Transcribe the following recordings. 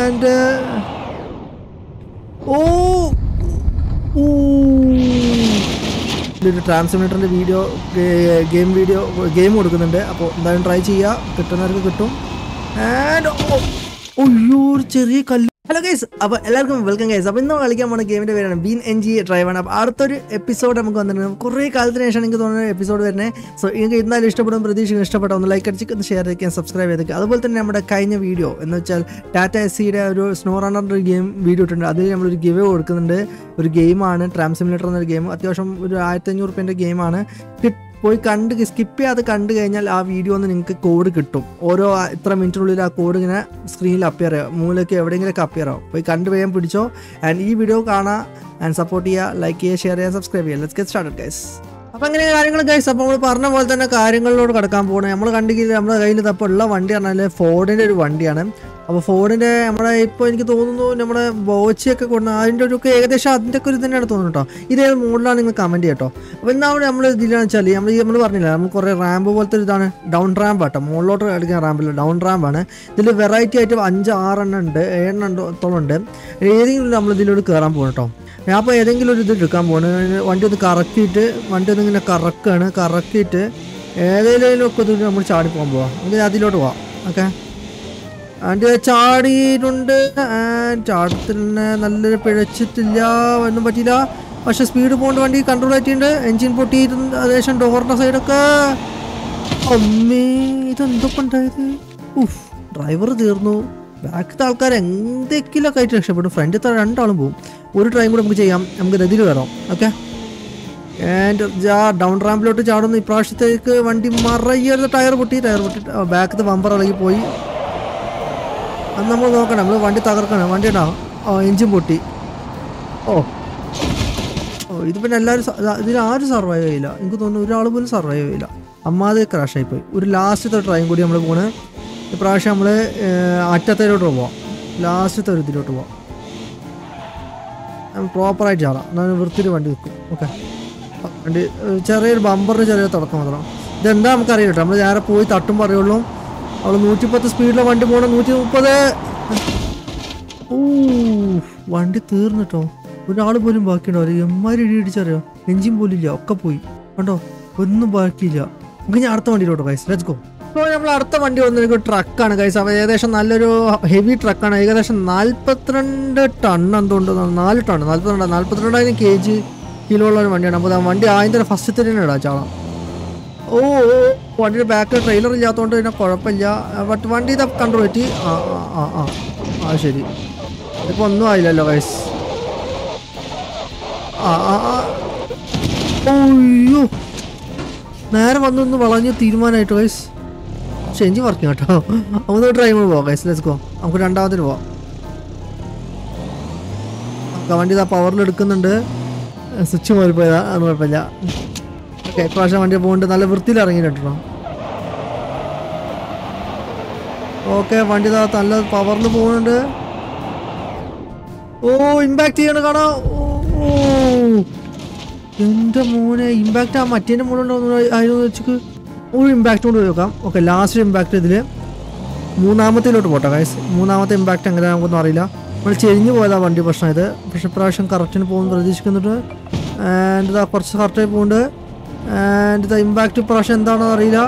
And ഓ ഊ. ഇതിലൊരു ട്രാൻസ്മിറ്ററിൻ്റെ വീഡിയോ ഗെയിം വീഡിയോ ഗെയിം കൊടുക്കുന്നുണ്ട് അപ്പോൾ എന്തായാലും ട്രൈ ചെയ്യുക കിട്ടുന്നവർക്ക് കിട്ടും ആൻഡ് ഒയ്യോ ഒരു ചെറിയ കല്ല് ഹലോ ഗൈസ് അപ്പോൾ എല്ലാവർക്കും വെൽക്കം ഗൈസ് അപ്പോൾ ഇന്ന് കളിക്കാൻ പോകുന്ന ഗെയിമിൻ്റെ പേരാണ് ബീൻ എൻ ജി ഡ്രൈവാണ് അപ്പോൾ അടുത്തൊരു എപ്പിസോഡ് നമുക്ക് വന്നിട്ടുണ്ട് കുറേ കാലത്തിന് ശേഷം എനിക്ക് തോന്നുന്ന എപ്പിസോഡ് വരുന്നത് സോ നിങ്ങൾക്ക് എന്തായാലും ഇഷ്ടപ്പെടും പ്രതീക്ഷിക്കും ഇഷ്ടപ്പെട്ട ഒന്ന് ലൈക്ക് അടിച്ച് ഒന്ന് ഷെയർ ചെയ്യിക്കാൻ സബ്സ്ക്രൈബ് ചെയ്തേക്കുക അതുപോലെ തന്നെ നമ്മുടെ കഴിഞ്ഞ വീഡിയോ എന്ന് വെച്ചാൽ ടാറ്റ എസ് സിയുടെ ഒരു സ്നോ റണ്ണറിൻ്റെ ഒരു ഗെയിം വീഡിയോ ഇട്ടിട്ടുണ്ട് അതിൽ നമ്മളൊരു ഗിവ് കൊടുക്കുന്നുണ്ട് ഒരു ഗെയിമാണ് ട്രാം സിമുലേറ്റർ എന്നൊരു ഗെയിം അത്യാവശ്യം ഒരു ആയിരത്തി അഞ്ഞൂറ് റുപ്യൻ്റെ ഗെയിമാണ് പോയി കണ്ട് സ്കിപ്പ് ചെയ്യാതെ കണ്ടു കഴിഞ്ഞാൽ ആ വീഡിയോ ഒന്ന് നിങ്ങൾക്ക് കോഡ് കിട്ടും ഓരോ ആ ഇത്ര മിനിറ്റിനുള്ളിൽ ആ കോഡ് ഇങ്ങനെ സ്ക്രീനിൽ അപ്പിയർ ആവും മൂലയ്ക്ക് എവിടെയെങ്കിലൊക്കെ അപ്പിയർ ആവും പോയി കണ്ടു വേഗം പിടിച്ചോ ആൻഡ് ഈ വീഡിയോ കാണാം ആൻഡ് സപ്പോർട്ട് ചെയ്യുക ലൈക്ക് ചെയ്യുക ഷെയർ ചെയ്യുക സബ്സ്ക്രൈബ് ചെയ്യുക ലെറ്റ്സ് ഗെറ്റ് സ്റ്റാർട്ടഡ് ഗൈസ് അപ്പോൾ അങ്ങനെ കാര്യങ്ങൾ ഗൈസ് അപ്പോൾ നമ്മൾ പറഞ്ഞ പോലെ തന്നെ കാര്യങ്ങളിലോട് കിടക്കാൻ പോകണേ നമ്മൾ കണ്ടെങ്കിൽ നമ്മുടെ കയ്യിൽ ഇപ്പോൾ ഉള്ള വണ്ടി പറഞ്ഞാൽ ഫോർഡിൻ്റെ ഒരു വണ്ടിയാണ് അപ്പോൾ ഫോർഡിൻ്റെ നമ്മുടെ ഇപ്പോൾ എനിക്ക് തോന്നുന്നു നമ്മുടെ ബോച്ചയൊക്കെ കൊണ്ട് അതിൻ്റെ ഒരു ഒക്കെ ഏകദേശം അതിൻ്റെ ഒക്കെ ഒരു തന്നെയാണ് തോന്നുന്നു കേട്ടോ ഇതേത് മോഡലാണ് നിങ്ങൾ കമൻറ്റ് ചെയ്യട്ടോ അപ്പോൾ എന്താണ് നമ്മൾ ഇതിലാണെന്ന് വെച്ചാൽ നമ്മൾ നമ്മൾ പറഞ്ഞില്ല നമ്മൾ കുറേ റാമ്പ് പോലത്തെ ഒരു ഇതാണ് ഡൗൺ റാമ്പ് കേട്ടോ മുകളിലോട്ട് കളിക്കുന്ന റാമ്പില്ല ഡൗൺ റാമ്പാണ് ഇതിൽ വെറൈറ്റി ആയിട്ട് അഞ്ച് ആറെണ്ണം ഉണ്ട് ഏഴെണ്ണം ഉണ്ടോളം ഉണ്ട് ഏതെങ്കിലും നമ്മൾ ഇതിലോട്ട് കയറാൻ പോകും കേട്ടോ ഞാൻ അപ്പോൾ ഏതെങ്കിലും ഒരു ഇത് എടുക്കാൻ പോകുന്നത് വണ്ടി ഒന്ന് കറക്കിയിട്ട് വണ്ടി ഒന്ന് ഇങ്ങനെ കറക്കുകയാണ് കറക്കിയിട്ട് ഏതെങ്കിലും ഒക്കെ ഇത് നമ്മൾ ചാടി പോകാൻ പോവാം എങ്കിൽ അതിലോട്ട് പോവാം ഓക്കെ വണ്ടി ചാടിയിട്ടുണ്ട് ചാടത്തിൽ തന്നെ നല്ലൊരു പിഴച്ചിട്ടില്ല ഒന്നും പറ്റിയില്ല പക്ഷെ സ്പീഡ് പോകേണ്ട വണ്ടി കൺട്രോൾ ആയിട്ടുണ്ട് എൻജിൻ പൊട്ടിയിട്ടുണ്ട് ഏകദേശം ഡോറിൻ്റെ സൈഡൊക്കെ അമ്മേ ഇതെന്തൊക്കെ ഉണ്ടായത് ഉഫ് ഡ്രൈവർ തീർന്നു ബാക്കിലത്തെ ആൾക്കാർ എന്തെങ്കിലുമൊക്കെ ആയിട്ട് രക്ഷപ്പെടും ഫ്രണ്ടിലത്തെ രണ്ടാളും പോകും ഒരു ട്രൈം കൂടെ നമുക്ക് ചെയ്യാം നമുക്ക് രതിൽ കയറാം ഓക്കെ ആൻഡ് ആ ഡൗൺ റാമ്പിലോട്ട് ചാടുന്നു ഇപ്രാവശ്യത്തേക്ക് വണ്ടി മറയ്യരുത് ടയർ പൊട്ടി ടയർ പൊട്ടി ബാക്കത്തെ ബമ്പർ ഇളകി പോയി അത് നമ്മൾ നോക്കണം നമ്മൾ വണ്ടി തകർക്കണം വണ്ടി ഉണ്ടാവും ഓ എഞ്ചിൻ പൊട്ടി ഓ ഓ ഇത് പിന്നെ എല്ലാവരും സ- ഇതാ- ഇതിൽ ആരും സർവൈവ് ചെയ്യില്ല എനിക്ക് തോന്നുന്നു ഒരാൾ പോലും സർവൈവ് ചെയ്യില്ല അമ്മാതെ ക്രാഷായി പോയി ഒരു ലാസ്റ്റത്തെ ട്രൈം കൂടി നമ്മൾ പോണ് ഇപ്രാവശ്യം നമ്മൾ അറ്റത്തേലോട്ട് പോവാം ലാസ്റ്റത്തെ ഒരു ഇതിലോട്ട് പോവാം പ്രോപ്പറായിട്ട് ചാടാം എന്നാൽ വൃത്തിയിൽ വണ്ടി നിൽക്കും ഓക്കെ വണ്ടി ഏഹ്, ചെറിയൊരു ബമ്പറിന് ചെറിയ തുടക്കം മാത്രം ഇതെന്താ നമുക്കറിയില്ല കേട്ടോ നമ്മൾ നേരെ പോയി തട്ടും പറയുള്ളൂ അവൾ നൂറ്റിപ്പത്ത് സ്പീഡിലെ വണ്ടി പോകണം നൂറ്റി മുപ്പത് ഓ വണ്ടി തീർന്നിട്ടോ ഒരാൾ പോലും ബാക്കിയുണ്ടോ എമ്മാരി ഇടി ഇടിച്ചറിയോ എഞ്ചിൻ പോലും ഇല്ല ഒക്കെ പോയി കണ്ടോ ഒന്നും ബാക്കിയില്ല നമുക്ക് ഞാൻ അടുത്ത വണ്ടിയിലോട്ടോ ഗൈസ് ലെറ്റ്സ് ഗോ ഇപ്പോൾ നമ്മൾ അടുത്ത വണ്ടി വന്നിരിക്കും ട്രക്കാണ് ഗൈസ് അപ്പോൾ ഏകദേശം നല്ലൊരു ഹെവി ട്രക്കാണ് ഏകദേശം നാൽപ്പത്തിരണ്ട് ടൺ എന്തുകൊണ്ട് നാല് ടൺ നാൽപ്പത്തിരണ്ട് നാൽപ്പത്തിരണ്ടായിരം കെ ജി കിലോ ഉള്ള ഒരു വണ്ടിയാണ് അപ്പോൾ ആ വണ്ടി ആദ്യം തന്നെ ഫസ്റ്റ് തന്നെ ഇടാം ചാളാം ഓ ഓ, വണ്ടിയുടെ ബാക്ക് ട്രെയിലർ ഇല്ലാത്തതുകൊണ്ട് പിന്നെ കുഴപ്പമില്ല ബട്ട് വണ്ടി ഇത് കൺട്രോൾ പറ്റി ആ ആ ആ ആ ആ ശരി ഇതിപ്പോൾ ഒന്നും ആയില്ലല്ലോ വയസ് ആ ആ ആ ഓയ്യോ നേരെ വന്നൊന്ന് വളഞ്ഞ് തീരുമാനമായിട്ട് വയസ് പക്ഷെ എഞ്ചിൻ വർക്കിംഗ് കേട്ടോ നമുക്ക് ഡ്രൈവ് പോവാം വയസ് ലെറ്റ്സ് ഗോ നമുക്ക് രണ്ടാമത്തിന് പോവാം നമുക്ക് വണ്ടി ഇതാ പവറിൽ എടുക്കുന്നുണ്ട് സ്വിച്ച് മാറിപ്പോയതാ അത് കുഴപ്പമില്ല ഓക്കെ ഇപ്രാവശ്യം വണ്ടി പോകുന്നുണ്ട് നല്ല വൃത്തിയിൽ ഇറങ്ങിയിട്ടോ ഓക്കെ വണ്ടി ഇതാ നല്ല പവറിൽ പോകുന്നുണ്ട് ഓ ഇമ്പാക്ട് ചെയ്യണ കാണാ ഓ ഓ. എന്റെ മോനെ ഇമ്പാക്ട് ആ മറ്റേന്റെ മോളുണ്ടോ ആയിരുന്നു വെച്ചിട്ട് ഒരു ഇമ്പാക്ട് കൊണ്ട് നോക്കാം ഓക്കെ ലാസ്റ്റ് ഇമ്പാക്ട് ഇതില് മൂന്നാമത്തിലോട്ട് പോട്ടെ ഗൈസ് മൂന്നാമത്തെ ഇമ്പാക്ട് എങ്ങനെ നമുക്കൊന്നും അറിയില്ല നമ്മൾ ചെരിഞ്ഞു പോയതാ വണ്ടി പ്രശ്നം ഇത് പക്ഷെ ഇപ്രാവശ്യം കറക്റ്റിന് പോകുന്നു പ്രതീക്ഷിക്കുന്നുണ്ട് ആൻഡ് ഇതാ കുറച്ച് കറക്റ്റായി പോകുന്നുണ്ട് ആൻഡ് ഇതാ ഇമ്പാക്ട് ഇപ്രാവശ്യം എന്താണെന്ന് അറിയില്ല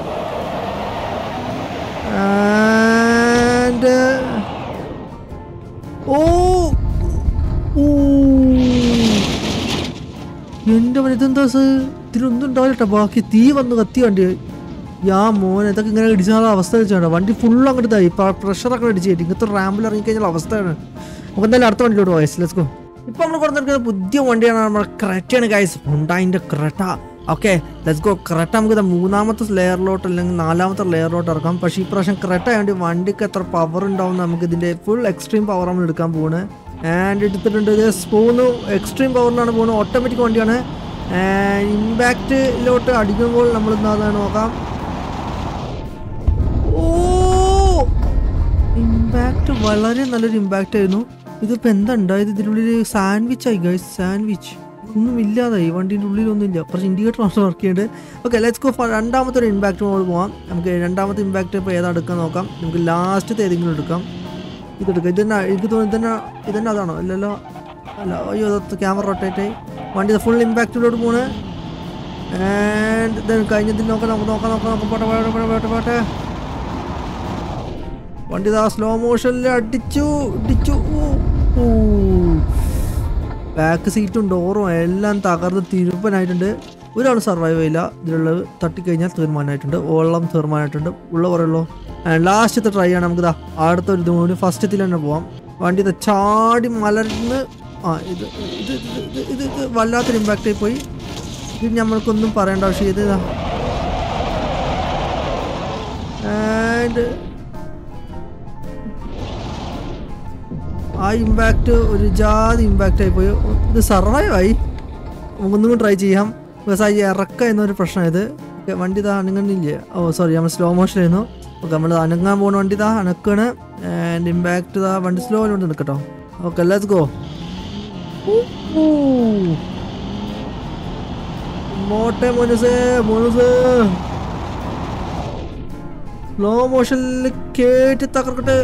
ആൻഡ് ഓ ഊ. എന്റെ മോനെ ഇതെന്താ സർ ഇതിലൊന്നും ഉണ്ടാവില്ല ബാക്കി തീ വന്ന് കത്തി വണ്ടി യാ മോനെ ഇതൊക്കെ ഇങ്ങനെ ഇടിച്ചാൽ അവസ്ഥ വെച്ചാണ് വണ്ടി ഫുൾ അങ്ങോട്ട് ഇതായി പ്രഷറൊക്കെ ഇടിച്ച് കയറ്റി ഇങ്ങനത്തെ റാമ്പിൽ ഇറങ്ങിക്കഴിഞ്ഞാൽ അവസ്ഥയാണ് നമുക്ക് എന്തായാലും അടുത്ത വണ്ടിയിലോട്ട് പോകാം ലെറ്റ്സ് ഗോ ഇപ്പൊ നമ്മൾ കൊടുത്തിരിക്കുന്നത് പുതിയ വണ്ടിയാണ് നമ്മുടെ ക്രെറ്റയാണ് ഗൈസ് ഹുണ്ടായിന്റെ Creta okay let's go Creta നമുക്ക് ഇത് മൂന്നാമത്തെ ലെയറിലോട്ട് അല്ലെങ്കിൽ നാലാമത്തെ ലെയറിലോട്ട് ഇറക്കാം പക്ഷേ ഈ പ്രാവശ്യം ക്രെറ്റ ആയതുകൊണ്ട് വണ്ടിക്ക് എത്ര പവർ ഉണ്ടാവും നമുക്ക് ഇതിന്റെ ഫുൾ എക്സ്ട്രീം പവർ നമ്മൾ എടുക്കാൻ പോകുന്നത് ആൻഡ് എടുത്തിട്ടുണ്ട് ഇത് സ്പൂന്ന് എക്സ്ട്രീം പവറിലാണ് പോകുന്നത് ഓട്ടോമാറ്റിക് വണ്ടിയാണ് ഇമ്പാക്റ്റിലോട്ട് അടിക്കുമ്പോൾ നമ്മൾ എന്താണ് നോക്കാം ഓ ഇമ്പാക്റ്റ് വളരെ നല്ലൊരു ഇമ്പാക്റ്റ് ആയിരുന്നു ഇതിപ്പോൾ എന്താ ഉണ്ടായത് ഇതിനുള്ളിൽ സാൻഡ്വിച്ച് ആയി ഗൈസ് സാൻഡ്വിച്ച് ഒന്നും ഇല്ലാതായി വണ്ടീൻ്റെ ഉള്ളിലൊന്നും ഇല്ല കുറച്ച് ഇൻഡിക്കേറ്റർ മാത്രം വർക്ക് ചെയ്യുന്നുണ്ട് ഓക്കെ ലെറ്റ്സ് ഗോ ഫോർ രണ്ടാമത്തെ ഒരു ഇമ്പാക്റ്റ് മോഡ് പോവാം നമുക്ക് രണ്ടാമത്തെ ഇമ്പാക്റ്റ് ഇപ്പോൾ ഏതാ എടുക്കാൻ നോക്കാം നമുക്ക് ലാസ്റ്റത്തെ ഏതെങ്കിലും എടുക്കാം ഇതെടുക്കുക ഇതന്നെ എനിക്ക് തോന്നുന്നു ഇതന്നെ ഇതന്നെ അതാണോ ഇല്ലല്ലോ അല്ല അയ്യോ ക്യാമറ റൊട്ടേറ്റ് ആയി വണ്ടി ഫുൾ ഇമ്പാക്റ്റിലോട്ട് പോണ് ആൻഡ് ഇത് കഴിഞ്ഞതിൽ നോക്കാം നമുക്ക് നോക്കാം നോക്കാം നോക്കാം പോട്ടെ പോട്ടെ പോട്ടെ പോട്ടെ പോട്ടെ വണ്ടി ഇതാ സ്ലോ മോഷനിൽ അടിച്ചു ഇടിച്ചു ബാക്ക് സീറ്റും ഡോറും എല്ലാം തകർന്ന് തിരുപ്പനായിട്ടുണ്ട് ഒരാൾ സർവൈവ് ചെയ്യില്ല ഇതിലുള്ളത് തട്ടിക്കഴിഞ്ഞാൽ തീർമാനമായിട്ടുണ്ട് വെള്ളം തീർമാനമായിട്ടുണ്ട് ഉള്ള പറയുള്ളൂ ലാസ്റ്റത്തെ ട്രൈ ആണ് നമുക്ക് ഇതാ അടുത്ത ഒരു ഇതും ഫസ്റ്റത്തിൽ തന്നെ പോവാം വണ്ടി ഇത് ചാടി മലർന്ന് ആ ഇത് ഇത് ഇത് ഇത് ഇത് ഇത് വല്ലാത്തൊരു ഇമ്പാക്റ്റ് ആയി പോയി ഇത് നമ്മൾക്കൊന്നും പറയേണ്ട ആവശ്യം ഇത് ഇതാ ആൻഡ് ആ ഇമ്പാക്റ്റ് ഒരു ജാതി ഇമ്പാക്റ്റ് ആയി പോയി ഇത് സർവൈവ് ആയി ഒന്നും കൂടി ട്രൈ ചെയ്യാം ബിക്കോസ് ആ ഈ ഇറക്ക എന്നൊരു പ്രശ്നം ഇത് ഓക്കെ വണ്ടി ഇതാ അനങ്ങുന്നില്ല ഓ സോറി നമ്മൾ സ്ലോ മോഷൻ ആയിരുന്നു ഓക്കെ നമ്മൾ അനങ്ങാൻ പോകുന്ന വണ്ടി ഇതാ അനക്കാണ് ആൻഡ് ഇമ്പാക്റ്റ് ഇതാ വണ്ടി സ്ലോ കൊണ്ട് നിൽക്കട്ടോ ഓക്കെ ലെറ്റ്സ് ഗോ മോട്ടെ മോനുസേ മോനുസേ സ്ലോ മോഷനിൽ കേറ്റി തകർക്കട്ടെ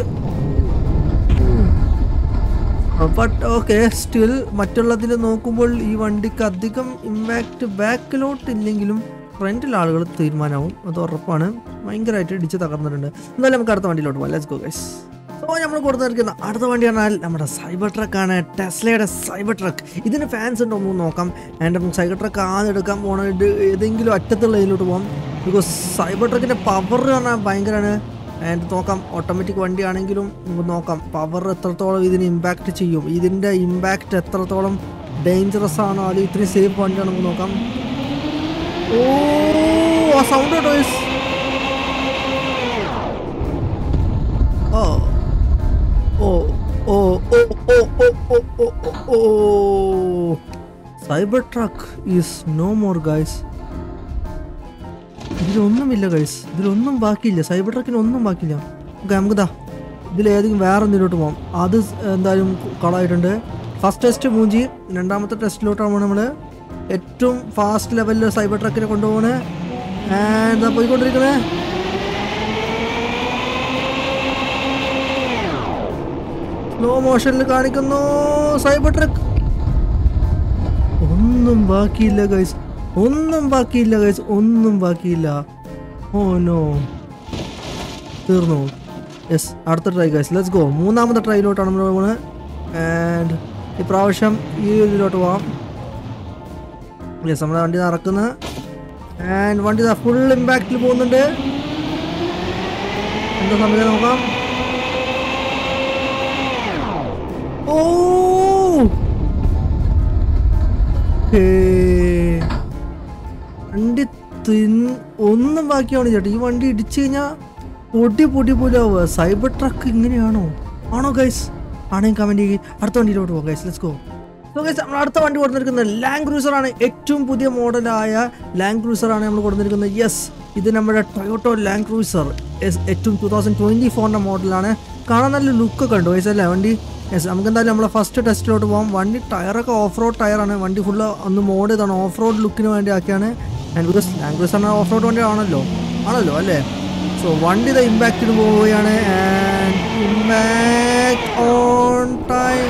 ബട്ട് ഓക്കെ സ്റ്റിൽ മറ്റുള്ളതിൽ നോക്കുമ്പോൾ ഈ വണ്ടിക്ക് അധികം ഇമ്പാക്റ്റ് ബാക്കിലോട്ട് ഇല്ലെങ്കിലും ഫ്രണ്ടിൽ ആളുകൾ തീരുമാനമാവും അത് ഉറപ്പാണ് ഭയങ്കരമായിട്ട് ഇടിച്ച് തകർന്നിട്ടുണ്ട് എന്തായാലും നമുക്ക് അടുത്ത വണ്ടിയിലോട്ട് പോകാം ലെറ്റ്സ് ഗോ ഗൈസ് സോ നമ്മൾ കൊടുത്തിരിക്കുന്ന അടുത്ത വണ്ടി പറഞ്ഞാൽ നമ്മുടെ സൈബർ ട്രക്കാണ് ടെസ്ലയുടെ സൈബർ ട്രക്ക് ഇതിന് ഫാൻസ് ഉണ്ടോ എന്ന് നോക്കാം ആൻഡ് നമുക്ക് സൈബർ ട്രക്ക് ആദ്യം എടുക്കാൻ പോകണത് ഏതെങ്കിലും അറ്റത്തുള്ള ഇതിലോട്ട് പോകാം ബിക്കോസ് സൈബർ ട്രക്കിൻ്റെ പവർ പറഞ്ഞാൽ ഭയങ്കരമാണ് ആൻഡ് നോക്കാം ഓട്ടോമാറ്റിക് വണ്ടിയാണെങ്കിലും നമുക്ക് നോക്കാം പവർ എത്രത്തോളം ഇതിന് ഇമ്പാക്റ്റ് ചെയ്യും ഇതിൻ്റെ ഇമ്പാക്റ്റ് എത്രത്തോളം ഡേഞ്ചറസ് ആണോ അത് ഇത്രയും സേഫ് വണ്ടിയാണോ നമുക്ക് നോക്കാം ഓ ആ സൗണ്ട് കേട്ടോ guys. Oh oh oh oh oh oh oh oh oh cyber truck is no more guys ഇതിലൊന്നുമില്ല ഗൈസ് ഇതിലൊന്നും ബാക്കിയില്ല സൈബർ ട്രക്കിന് ഒന്നും ബാക്കിയില്ല ഓക്കെ നമുക്കിതാ ഇതിലേതെങ്കിലും വേറെ എന്തിലോട്ട് പോകാം അത് സ് എന്തായാലും കളായിട്ടുണ്ട് ഫസ്റ്റ് ടെസ്റ്റ് മൂഞ്ചി രണ്ടാമത്തെ ടെസ്റ്റിലോട്ടാണ് നമ്മൾ ഏറ്റവും ഫാസ്റ്റ് ലെവലിൽ സൈബർ ട്രക്കിനെ കൊണ്ടുപോകണേ എന്താ പോയിക്കൊണ്ടിരിക്കണേ സ്ലോ മോഷനിൽ കാണിക്കുന്നു സൈബർ ട്രക്ക് ഒന്നും ബാക്കിയില്ല ഗൈസ് ഒന്നും ബാക്കിയില്ല ഗൈസ് ഒന്നും ബാക്കിയില്ല ഓ നോ തീർന്നു യെസ് അടുത്ത ട്രൈ ഗൈസ് ലെറ്റ്സ് ഗോ മൂന്നാമത്തെ ട്രൈയിലോട്ടാണ് നമ്മൾ പോകുന്നത് ആൻഡ് ഇപ്രാവശ്യം ഈ ഒരു ഇതിലോട്ട് പോവാം യെസ് നമ്മുടെ വണ്ടി നടക്കുന്നത് ആൻഡ് വണ്ടി ഫുൾ ഇമ്പാക്റ്റിൽ പോകുന്നുണ്ട് എന്താ സമയം നോക്കാം ഓ ഹേ. വണ്ടി തിൻ ഒന്നും ബാക്കിയാണ് ചേട്ടാ ഈ വണ്ടി ഇടിച്ചു കഴിഞ്ഞാൽ പൊടി പൊടി പോലാവുക സൈബർ ട്രക്ക് ഇങ്ങനെയാണോ ആണോ ഗൈസ് ആണെങ്കിൽ കമൻറ്റ് ചെയ്യുക അടുത്ത വണ്ടിയിലോട്ട് പോകാം guys let's go so guys നമ്മൾ അടുത്ത വണ്ടി കൊടുത്തിരിക്കുന്നത് ലാൻഡ് ക്രൂസർ ആണ് ഏറ്റവും പുതിയ മോഡലായ ലാൻഡ് ക്രൂസർ ആണ് നമ്മൾ കൊടുത്തിരിക്കുന്നത് യെസ് ഇത് നമ്മുടെ ടൊയോട്ടോ ലാൻഡ് ക്രൂസർ ഏറ്റവും ടൂ തൗസൻഡ് ട്വൻറ്റി ഫോറിൻ്റെ മോഡലാണ് കാണാൻ നല്ല ലുക്കൊക്കെ ഉണ്ട് ഗൈസ് അല്ലേ വണ്ടി യെസ് നമുക്ക് എന്തായാലും നമ്മളെ ഫസ്റ്റ് ടെസ്റ്റിലോട്ട് പോകാം വണ്ടി ടയറൊക്കെ ഓഫ് റോഡ് ടയറാണ് വണ്ടി ഫുള്ള് ഒന്ന് മോഡ് ചെയ്താണ് ഓഫ് റോഡ് ലുക്കിന് വേണ്ടി ആക്കിയാണ് and because Land Cruiser off road വണ്ടി ആണല്ലോ ആണല്ലോ അല്ലേ സോ വണ്ടി ഇത് ഇമ്പാക്റ്റിന് പോവുകയാണ് ആൻഡ് ഇമ്പാക്ട് ഓൺ ടൈം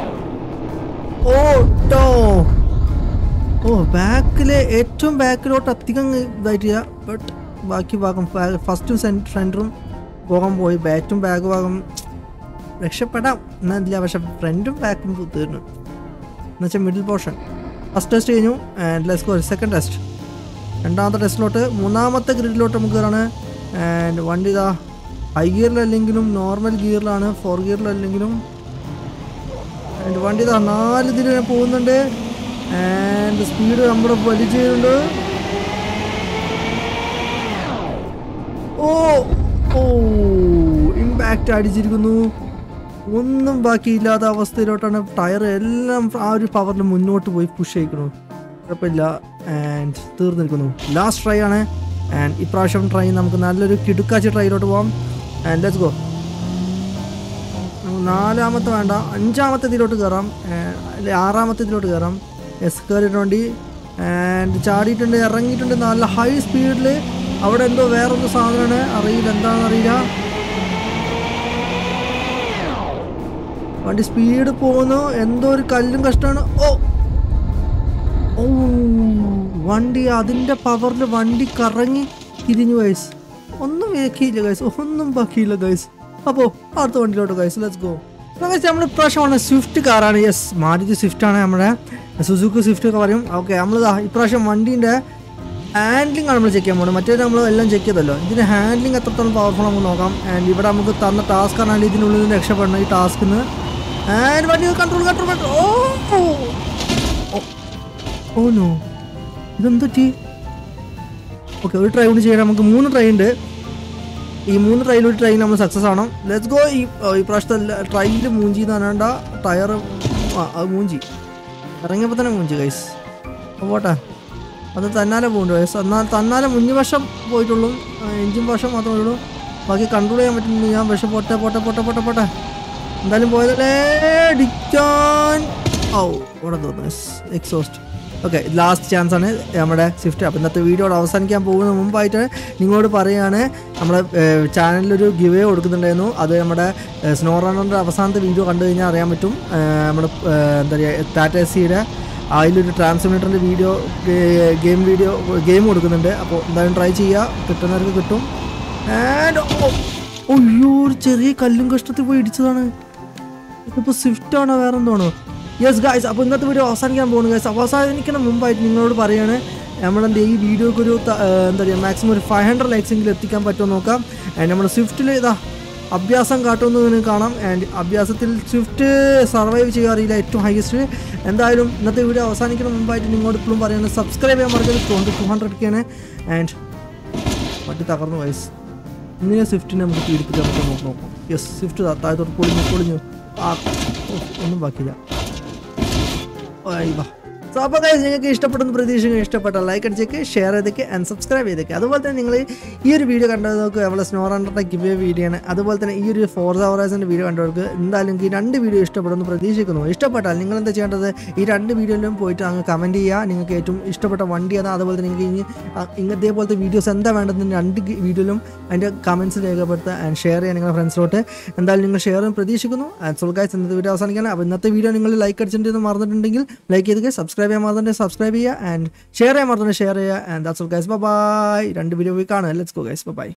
ഓ ടോ ഓ ബാക്കിലെ ഏറ്റവും ബാക്കിലോട്ട് അധികം ഇതായിട്ടില്ല ബട്ട് ബാക്കി ഭാഗം ഫസ്റ്റും സെൻറ്ററും പോകാൻ പോയി ബാറ്റും ബാക്ക് ഭാഗം രക്ഷപ്പെടാം എന്നല്ല പക്ഷെ ഫ്രണ്ടും ബാക്കും തീർന്നു എന്നുവെച്ചാൽ മിഡിൽ പോർഷൻ ഫസ്റ്റ് ടെസ്റ്റ് കഴിഞ്ഞു and let's go second test രണ്ടാമത്തെ ടെസ്റ്റിലോട്ട് മൂന്നാമത്തെ ഗ്രിഡിലോട്ട് നമുക്ക് കയറാണ് ആൻഡ് വണ്ടി ഇതാ ഹൈ ഗിയറിലല്ലെങ്കിലും നോർമൽ ഗിയറിലാണ് ഫോർ ഗിയറിലല്ലെങ്കിലും ആൻഡ് വണ്ടി ഇതാ നാല് ഇതിൽ പോകുന്നുണ്ട് ആൻഡ് സ്പീഡ് നമ്മുടെ വലിച്ചുണ്ട് ഓ ഓ ഇമ്പാക്റ്റ് അടിച്ചിരിക്കുന്നു ഒന്നും ബാക്കിയില്ലാത്ത അവസ്ഥയിലോട്ടാണ് ടയർ എല്ലാം ആ ഒരു പവറിൽ മുന്നോട്ട് പോയി പുഷ് ചെയ്യിക്കുന്നു കുഴപ്പമില്ല ആൻഡ് തീർന്നിരിക്കുന്നു ലാസ്റ്റ് ട്രൈ ആണ് ആൻഡ് ഇപ്രാവശ്യം ട്രൈ നമുക്ക് നല്ലൊരു കിടുക്കാച്ചി ട്രൈയിലോട്ട് പോകാം ആൻഡ് ലെറ്റ്സ് ഗോ നാലാമത്തെ വേണ്ട അഞ്ചാമത്തെ ഇതിലോട്ട് കയറാം അല്ലെ ആറാമത്തെ ഇതിലോട്ട് കയറാം എസ് കയറിയിട്ട് വണ്ടി ആൻഡ് ചാടിയിട്ടുണ്ട് ഇറങ്ങിയിട്ടുണ്ട് നല്ല ഹൈ സ്പീഡിൽ അവിടെ എന്തോ വേറൊരു സാധനമാണ് അറിയില്ല എന്താണെന്ന് അറിയില്ല വണ്ടി സ്പീഡ് പോകുന്നു എന്തോ ഒരു കല്ലും കഷ്ടമാണ് ഓ ഓ വണ്ടി അതിൻ്റെ പവറിൽ വണ്ടി കറങ്ങി തിരിഞ്ഞു ഗൈസ് ഒന്നും ബാക്കിയില്ല ഗൈസ് ഒന്നും ബാക്കിയില്ല ഗൈസ് അപ്പോൾ അടുത്ത വണ്ടിയിലോട്ട് ഗൈസ് ലെറ്റ്സ് ഗോ ഗൈസ് നമ്മൾ ഇപ്രാവശ്യമാണ് സ്വിഫ്റ്റ് കാറാണ് യെസ് മാരുതി സ്വിഫ്റ്റ് ആണ് നമ്മുടെ സുസുക്ക് സ്വിഫ്റ്റ് ഒക്കെ പറയും ഓക്കെ നമ്മൾ ഇപ്രാവശ്യം വണ്ടീൻ്റെ ഹാൻഡ്ലിംഗ് ആണ് നമ്മൾ ചെക്ക് ചെയ്യാൻ പോകുന്നത് മറ്റേ നമ്മൾ എല്ലാം ചെക്ക് ചെയ്തല്ലോ ഇതിൻ്റെ ഹാൻഡ്ലിംഗ് എത്രത്തോളം പവർഫുൾ നമുക്ക് നോക്കാം ആൻഡ് ഇവിടെ നമുക്ക് തന്ന ടാസ്ക് ആണെങ്കിൽ ഇതിനുള്ളിൽ നിന്ന് രക്ഷപ്പെടണം ഈ ടാസ്കിൽ നിന്ന് ആൻഡ് വണ്ടി control control oh oh oh no ഇതെന്തൊറ്റി ഓക്കെ ഒരു ട്രൈ കൂടി ചെയ്യണം നമുക്ക് മൂന്ന് ട്രൈ ഉണ്ട് ഈ മൂന്ന് ട്രൈയിൽ ഒരു ട്രൈ നമ്മൾ സക്സസ് ആണോ ലെറ്റ്സ് ഗോ ഈ ഈ പ്രാവശ്യത്തെ ട്രൈയിൽ മൂഞ്ചി എന്ന് പറഞ്ഞാണ്ട ടയർ ആ അത് മൂഞ്ചി ഇറങ്ങിയപ്പോൾ തന്നെ മൂഞ്ചി ഗൈസ് അപ്പോൾ പോട്ടെ അത് തന്നാലെ പോകുന്നുണ്ട് ഗൈസ് എന്നാൽ തന്നാലെ മുന്നിൽ വശം പോയിട്ടുള്ളൂ എഞ്ചിൻ വശം മാത്രമേ ഉള്ളൂ ബാക്കി കൺട്രോൾ ചെയ്യാൻ പറ്റുന്നില്ല ഞാൻ പക്ഷെ പോട്ടെ പോട്ടെ പോട്ടെ പോട്ടെ പോട്ടെ എന്തായാലും പോയതല്ലേ ഡിക്കാൻ ഓ ഇവിടെ തോന്നുന്നു എക്സോസ്റ്റ് ഓക്കെ ലാസ്റ്റ് ചാൻസ് ആണ് നമ്മുടെ സ്വിഫ്റ്റ് അപ്പോൾ ഇന്നത്തെ വീഡിയോയുടെ അവസാനിക്കാൻ പോകുന്ന മുമ്പായിട്ട് നിങ്ങളോട് പറയുകയാണ് നമ്മുടെ ചാനലിലൊരു ഗിവേ കൊടുക്കുന്നുണ്ടായിരുന്നു അത് നമ്മുടെ സ്നോ റണ്ണറിൻ്റെ അവസാനത്തെ വീഡിയോ കണ്ടു കഴിഞ്ഞാൽ അറിയാൻ പറ്റും ഏഹ് നമ്മുടെ ഏഹ് എന്താ പറയുക ടാറ്റ സിയുടെ അതിലൊരു ട്രാൻസ്മിറ്ററിൻ്റെ വീഡിയോ ഗെയിം വീഡിയോ ഗെയിം കൊടുക്കുന്നുണ്ട് അപ്പോൾ എന്തായാലും ട്രൈ ചെയ്യുക കിട്ടുന്നവർക്ക് കിട്ടും ആൻഡ് അയ്യോ ഒരു ചെറിയ കല്ലും കഷ്ടത്തിൽ പോയി ഇടിച്ചതാണ് ഇതിപ്പോൾ സ്വിഫ്റ്റ് ആണോ വേറെ എന്താണോ യെസ് ഗായ്സ് അപ്പോൾ ഇന്നത്തെ വീഡിയോ അവസാനിക്കാൻ പോകുന്നു ഗായ്സ് അവസാനിക്കുന്ന മുമ്പായിട്ട് നിങ്ങളോട് പറയാണ് നമ്മളെന്ത് ഈ വീഡിയോക്ക് ഒരു ത- ഏർ എന്താ പറയുക മാക്സിമം ഒരു ഫൈവ് ഹൺഡ്രഡ് ലൈക്സെങ്കിലും എത്തിക്കാൻ പറ്റുമോ നോക്കാം ആൻഡ് നമ്മുടെ സ്വിഫ്റ്റിൽ ഇതാ അഭ്യാസം കാട്ടുമെന്ന് നിങ്ങൾക്ക് കാണാം ആൻഡ് അഭ്യാസത്തിൽ സ്വിഫ്റ്റ് സർവൈവ് ചെയ്യാറില്ല ഏറ്റവും ഹയസ്റ്റ് എന്തായാലും ഇന്നത്തെ വീഡിയോ അവസാനിക്കുന്ന മുമ്പായിട്ട് നിങ്ങളോട് ഇപ്പോഴും പറയുന്നത് സബ്സ്ക്രൈബ് ചെയ്യാൻ പറഞ്ഞത് ട്വൻറ്റി ടു ഹൺഡ്രഡ് കെയാണ് ആൻഡ് വണ്ടി തകർന്നു വയസ്സ് ഇങ്ങനെ സ്വിഫ്റ്റിനെ നമുക്ക് പീഡിപ്പിക്കാൻ പറ്റും നോക്കാം നോക്കാം യെസ് സ്വിഫ്റ്റ് താഴത്തോട്ട് പൊളിഞ്ഞു പൊളിഞ്ഞു ആ ഓ, ഒന്നും ബാക്കിയില്ല ആയി വാ സോ അപ്പോൾ guys, നിങ്ങൾക്ക് ഇഷ്ടപ്പെടുന്ന പ്രതീക്ഷകൾ ഇഷ്ടപ്പെട്ട ലൈക്ക് അടിച്ചേക്ക് ഷെയർ ചെയ്തേക്ക് ആൻഡ് സബ്സ്ക്രൈബ് ചെയ്തേക്ക് അതുപോലെ തന്നെ നിങ്ങൾ ഈ ഒരു വീഡിയോ കണ്ടത് നോക്കുക അവളെ സ്നോ റണ്ടറിൻ്റെ ഗിവ് വീഡിയോ ആണ് അതുപോലെ തന്നെ ഈ ഒരു ഫോർ ഹവറേഴ്സിൻ്റെ വീഡിയോ കണ്ടവർക്ക് എന്തായാലും നിങ്ങൾക്ക് ഈ രണ്ട് വീഡിയോ ഇഷ്ടപ്പെടുന്നു പ്രതീക്ഷിക്കുന്നു ഇഷ്ടപ്പെട്ടാൽ നിങ്ങൾ എന്താ ചെയ്യേണ്ടത് ഈ രണ്ട് വീഡിയോയിലും പോയിട്ട് അങ്ങ് കമൻറ്റ് ചെയ്യുക നിങ്ങൾക്ക് ഏറ്റവും ഇഷ്ടപ്പെട്ട വണ്ടി ഏതാ അതുപോലെ തന്നെ നിങ്ങൾക്ക് ഇനി അ- ഇങ്ങനത്തെ പോലത്തെ വീഡിയോസ് എന്താ വേണ്ടതെന്ന് രണ്ട് ഗി- വീഡിയോയിലും അതിൻ്റെ കമൻസ് രേഖപ്പെടുത്തുക ആൻഡ് ഷെയർ ചെയ്യുക നിങ്ങളുടെ ഫ്രണ്ട്സിലോട്ട് എന്തായാലും നിങ്ങൾ ഷെയർ ചെയ്യാൻ പ്രതീക്ഷിക്കുന്നു ആൻഡ് സോൾ ഗൈസ് ഇന്നത്തെ വീഡിയോ അവസാനിക്കാണ് അപ്പോൾ ഇന്നത്തെ വീഡിയോ നിങ്ങൾ ലൈക്ക് അടിച്ചിട്ടുണ്ടെന്ന് മറന്നിട്ടുണ്ടെങ്കിൽ ലൈക്ക് ചെയ്ത് സബ്സ്ക്രൈബ് ചെയ്യാൻ മറന്നിട്ടുണ്ടെങ്കിൽ സബ്സ്ക്രൈബ് ചെയ്യുക ആൻഡ് ഷെയർ ചെയ്യാൻ മറന്നിട്ടുണ്ടെങ്കിൽ ഷെയർ ചെയ്യുക and that's all guys bye രണ്ട് വീഡിയോ പോയി കാണുക ലെറ്റ്സ് ഗോ ഗൈസ് ബൈ